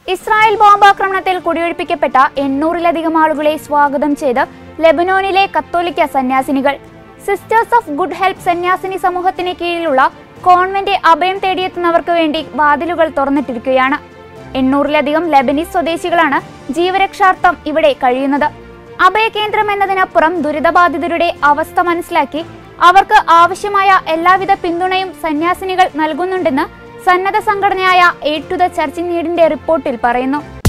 Israel ബോംബാക്രമണത്തിൽ കുടിയൊഴിപ്പിക്കപ്പെട്ട എണ്ണൂറിലധികം ആളുകളെ സ്വാഗതം ചെയ്ത് ലെബനോനിലെ കത്തോലിക്ക സന്യാസിനികൾ സിസ്റ്റേഴ്സ് ഓഫ് ഗുഡ് ഹെൽപ്പ് സന്യാസിനി സമൂഹത്തിന് കീഴിലുള്ള കോൺവെന്റ് അഭയം തേടിയെത്തുന്നവർക്ക് വേണ്ടി വാതിലുകൾ തുറന്നിട്ടിരിക്കുകയാണ് എണ്ണൂറിലധികം ലെബനീസ് സ്വദേശികളാണ് ജീവരക്ഷാർത്ഥം ഇവിടെ കഴിയുന്നത് അഭയകേന്ദ്രം എന്നതിനപ്പുറം ദുരിതബാധിതരുടെ അവസ്ഥ മനസ്സിലാക്കി അവർക്ക് ആവശ്യമായ എല്ലാവിധ പിന്തുണയും സന്യാസിനികൾ നൽകുന്നുണ്ടെന്ന് സന്നദ്ധ സംഘടനയായ എയ്ഡ് ടു ദ ചർച്ച് നീഡിന്റെ റിപ്പോർട്ടിൽ പറയുന്നു